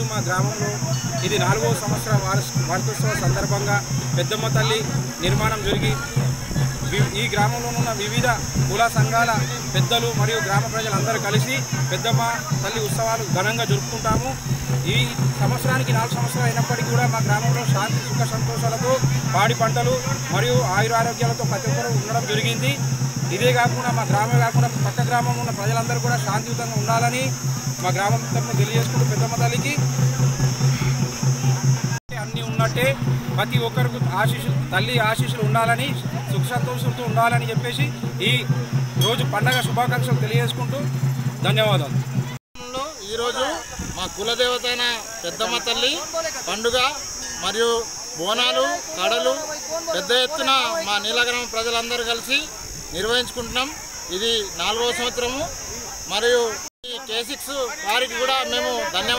మా గ్రామంలో ఇది నాలుగవ సంవత్సర వార్ష వార్షికోత్సవ సందర్భంగా పెద్దమ్మ తల్లి నిర్మాణం జరిగి వి- ఈ గ్రామంలో ఉన్న వివిధ కుల సంఘాల పెద్దలు మరియు గ్రామ ప్రజలందరూ కలిసి పెద్దమ్మ తల్లి ఉత్సవాలు ఘనంగా జరుపుకుంటాము ఈ సంవత్సరానికి నాలుగు సంవత్సరాలు అయినప్పటికీ కూడా మా గ్రామంలో శాంతి సుఖ సంతోషాలతో పాడి పంటలు మరియు ఆయురారోగ్యాలతో ప్రతి ఒక్కరూ ఉండడం జరిగింది ఇదే కాకుండా మా గ్రామం కాకుండా పక్క గ్రామంలో ఉన్న ప్రజలందరూ కూడా శాంతియుతంగా ఉండాలని మా గ్రామం తరఫున తెలియజేసుకుంటూ పెద్దమ్మ తల్లికి అన్నీ ఉన్నట్టే ప్రతి ఒక్కరికి ఆశీస్సులు తల్లి ఆశీస్సులు ఉండాలని సుఖ సంతోషాలతో ఉండాలని చెప్పేసి ఈ రోజు పండగ శుభాకాంక్షలు తెలియజేసుకుంటూ ధన్యవాదాలు లో ఈరోజు మా కులదేవత అయిన పెద్దమ్మ తల్లి పండుగ మరియు బోనాలు కడలు పెద్ద ఎత్తున మా నీలగ్రామ ప్రజలందరూ కలిసి నిర్వహించుకుంటున్నాం ఇది నాలుగవ సంవత్సరము మరియు ఈ కే సిక్స్ వారికి కూడా మేము ధన్యవాదాలు